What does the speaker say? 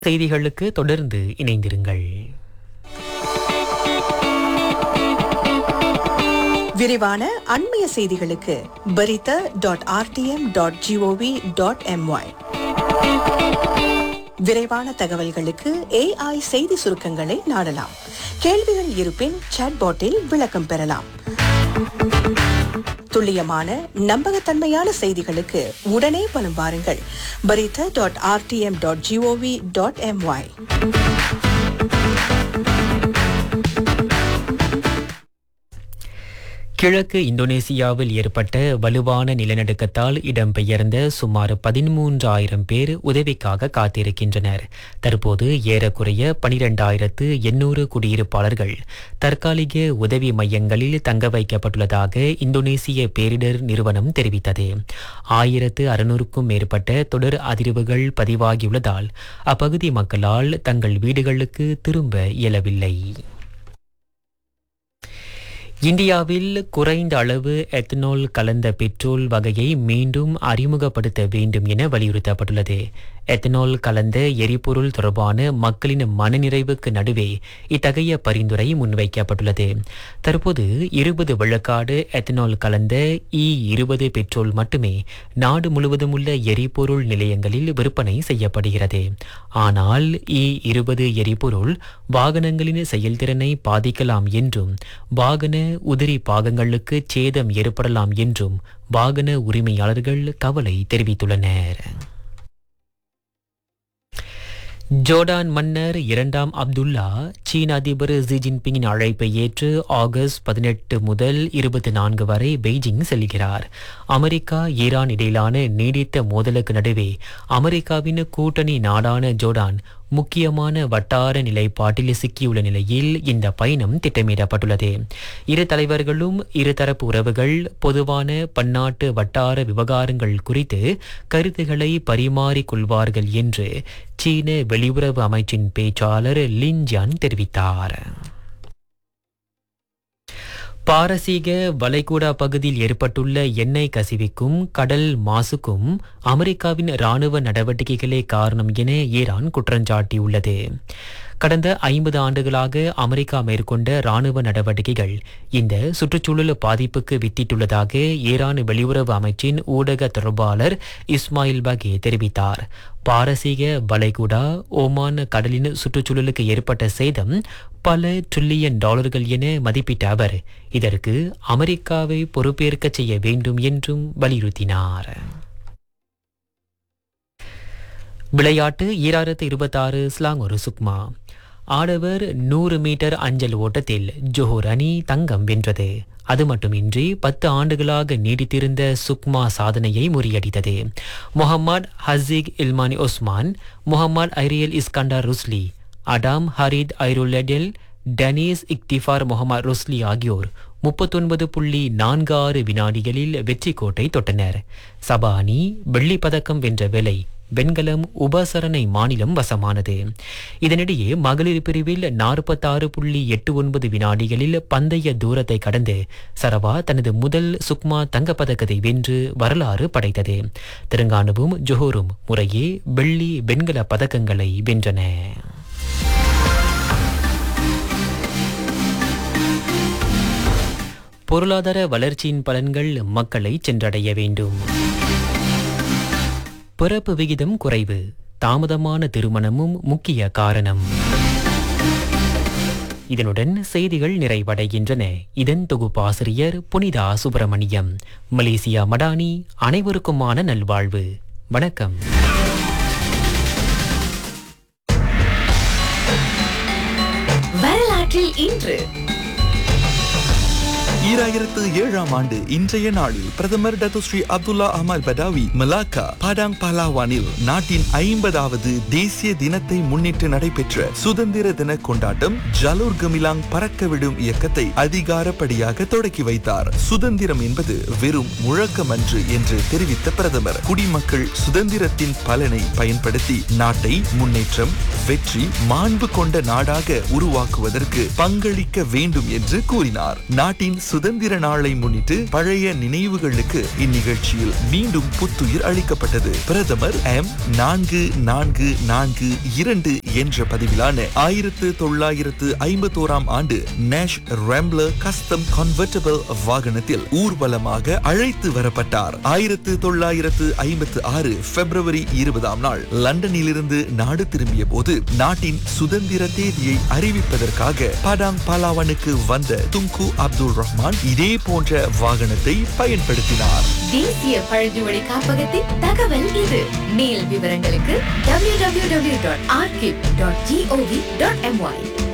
செய்திகளுக்கு தொடர்ந்து இணைந்திருங்கள் விரிவான அண்மைய செய்திகளுக்கு Berita dot RTM dot GOV dot MY விரைவான தகவல்களுக்கு ஏஐ செய்தி சுருக்கங்களை நாடலாம் கேள்விகள் இருப்பின் சாட்பாட்டில் விளக்கம் பெறலாம் துல்லியமான நம்பகத்தன்மையான செய்திகளுக்கு உடனே வலம் வாருங்கள் பரித dot RTM dot GOV dot MY கிழக்கு இந்தோனேசியாவில் ஏற்பட்ட வலுவான நிலநடுக்கத்தால் இடம்பெயர்ந்த சுமார் பதிமூன்றாயிரம் பேர் உதவிக்காக காத்திருக்கின்றனர் தற்போது ஏறக்குறைய பனிரெண்டாயிரத்து எண்ணூறு குடியிருப்பாளர்கள் தற்காலிக உதவி மையங்களில் தங்க வைக்கப்பட்டுள்ளதாக இந்தோனேசிய பேரிடர் நிறுவனம் தெரிவித்தது ஆயிரத்து அறுநூறுக்கும் மேற்பட்ட தொடர் அதிர்வுகள் பதிவாகியுள்ளதால் அப்பகுதி மக்களால் தங்கள் வீடுகளுக்கு திரும்ப இயலவில்லை இந்தியாவில் குறைந்த அளவு எத்தனால் கலந்த பெட்ரோல் வகையை மீண்டும் அறிமுகப்படுத்த வேண்டும் என வலியுறுத்தப்பட்டுள்ளது எத்தனால் கலந்த எரிபொருள் தொடர்பான மக்களின் மனநிறைவுக்கு நடுவே இத்தகைய பரிந்துரை முன்வைக்கப்பட்டுள்ளது தற்போது இருபது விழுக்காடு எத்தனால் கலந்த இ இருபது பெட்ரோல் மட்டுமே நாடு முழுவதும் உள்ள எரிபொருள் நிலையங்களில் விற்பனை செய்யப்படுகிறது ஆனால் இ இருபது எரிபொருள் வாகனங்களின் செயல்திறனை பாதிக்கலாம் என்றும் வாகன உதிரி பாகங்களுக்கு சேதம் ஏற்படலாம் என்றும் வாகன உரிமையாளர்கள் கவலை தெரிவித்துள்ளனர் ஜோர்டான் மன்னர் இரண்டாம் அப்துல்லா சீன அதிபர் ஜி ஜின்பிங்கின் அழைப்பை ஏற்று ஆகஸ்ட் பதினெட்டு முதல் இருபத்தி நான்கு வரை பெய்ஜிங் செல்கிறார் அமெரிக்கா ஈரான் இடையிலான நீடித்த மோதலுக்கு நடுவே அமெரிக்காவின் கூட்டணி நாடான ஜோர்டான் முக்கியமான வட்டார நிலைப்பாட்டில் சிக்கியுள்ள நிலையில் இந்த பயணம் திட்டமிடப்பட்டுள்ளது இரு தலைவர்களும் இருதரப்பு உறவுகள் பொதுவான பன்னாட்டு வட்டார விவகாரங்கள் குறித்து கருத்துக்களை பரிமாறிக்கொள்வார்கள் என்று சீன வெளியுறவு அமைச்சின் பேச்சாளர் லின் ஜியான் தெரிவித்தார் பாரசீக வளைகுடா பகுதியில் ஏற்பட்டுள்ள எண்ணெய் கசிவுக்கும் கடல் மாசுக்கும் அமெரிக்காவின் ராணுவ நடவடிக்கைகளே காரணம் என ஈரான் குற்றஞ்சாட்டியுள்ளது கடந்த ஐம்பது ஆண்டுகளாக அமெரிக்கா மேற்கொண்ட ராணுவ நடவடிக்கைகள் இந்த சுற்றுச்சூழல் பாதிப்புக்கு வித்திட்டுள்ளதாக ஈரான் வெளியுறவு அமைச்சின் ஊடக தொடர்பாளர் இஸ்மாயில் பகே தெரிவித்தார் பாரசீக வளைகுடா ஓமான் கடலின் சுற்றுச்சூழலுக்கு ஏற்பட்ட சேதம் பல டிரில்லியன் டாலர்கள் என மதிப்பிட்ட அவர் இதற்கு அமெரிக்காவை பொறுப்பேற்க செய்ய வேண்டும் என்றும் வலியுறுத்தினார் விளையாட்டு ஈராயிரத்து இருபத்தாறு ஸ்லாங் ஒரு சுக்மா ஆடவர் நூறு மீட்டர் அஞ்சல் ஓட்டத்தில் ஜோஹர் அணி தங்கம் வென்றது அது மட்டுமின்றி பத்து ஆண்டுகளாக நீடித்திருந்த சுக்மா சாதனையை முறியடித்தது Muhammad Haziq Ilmani Osman Muhammad Airiel Iskandar Rusli Adam Harith ஐருல்லெடெல் டனீஸ் இக்திஃபார் முகமது ருஸ்லி ஆகியோர் முப்பத்தொன்பது புள்ளி நான்கு ஆறு வினாடிகளில் வெற்றி கோட்டை தொட்டனர் சபா அணி வெள்ளிப் பதக்கம் வென்ற வேளை வெண்கலம் உபசரணை மாநிலம் வசமானது இதனிடையே மகளிர் பிரிவில் நாற்பத்தாறு புள்ளி எட்டு ஒன்பது வினாடிகளில் பந்தய தூரத்தை கடந்து சரவா தனது முதல் சுக்மா தங்கப்பதக்கத்தை வென்று வரலாறு படைத்தது தெலுங்கானாவும் ஜொஹோரும் முறையே வெள்ளி வெண்கல பதக்கங்களை வென்றன பொருளாதார வளர்ச்சியின் பலன்கள் மக்களை சென்றடைய வேண்டும் பிறப்பு விகிதம் குறைவு தாமதமான திருமணமும் முக்கிய காரணம் இதனுடன் செய்திகள் நிறைவடைகின்றன இதன் தொகுப்பாசிரியர் புனிதா சுப்பிரமணியம் மலேசியா மடானி அனைவருக்குமான நல்வாழ்வு வணக்கம் வரலாற்றில் இன்று ஈராயிரத்து ஏழாம் ஆண்டு இன்றைய நாளில் பிரதமர் Datuk Seri Abdullah Ahmad Badawi Malacca Padang பலாவானில் நாட்டின் ஐம்பதாவது தேசிய தினத்தை முன்னிட்டு நடைபெற்ற சுதந்திர தின கொண்டாட்டம் ஜலூர் கமிலாங் பறக்க விடும் இயக்கத்தை அதிகாரப்படியாக தொடக்கி வைத்தார் சுதந்திரம் என்பது வெறும் முழக்கமன்று என்று தெரிவித்த பிரதமர் குடிமக்கள் சுதந்திரத்தின் பலனை பயன்படுத்தி நாட்டை முன்னேற்றம் வெற்றி மாண்பு கொண்ட நாடாக உருவாக்குவதற்கு பங்களிக்க வேண்டும் என்று கூறினார் நாட்டின் சுதந்திர சுதந்திர நாளை முன்னிட்டு பழைய நினைவுகளுக்கு இந்நிகழ்ச்சியில் மீண்டும் புத்துயிர் அளிக்கப்பட்டது பிரதமர் எம் நான்கு நான்கு நான்கு இரண்டு என்ற பதிவிலான ஆயிரத்து தொள்ளாயிரத்து ஐம்பத்தோராம் ஆண்டு நேஷ் ரேம்லர் கஸ்டம் கன்வெர்டபிள் வாகனத்தில் ஊர்வலமாக அழைத்து வரப்பட்டார் ஆயிரத்து தொள்ளாயிரத்து ஐம்பத்து ஆறு பிப்ரவரி இருபதாம் நாள் லண்டனிலிருந்து நாடு திரும்பிய போது நாட்டின் சுதந்திர தேதியை அறிவிப்பதற்காக படாங் பாலாவனுக்கு வந்த துங்கு அப்துல் ரஹ்மான் இதே போன்ற வாகனத்தை பயன்படுத்தினார் தேசிய பழங்குடி காப்பகத்தின் தகவல் இது மேல் விவரங்களுக்கு www.archive.gov.my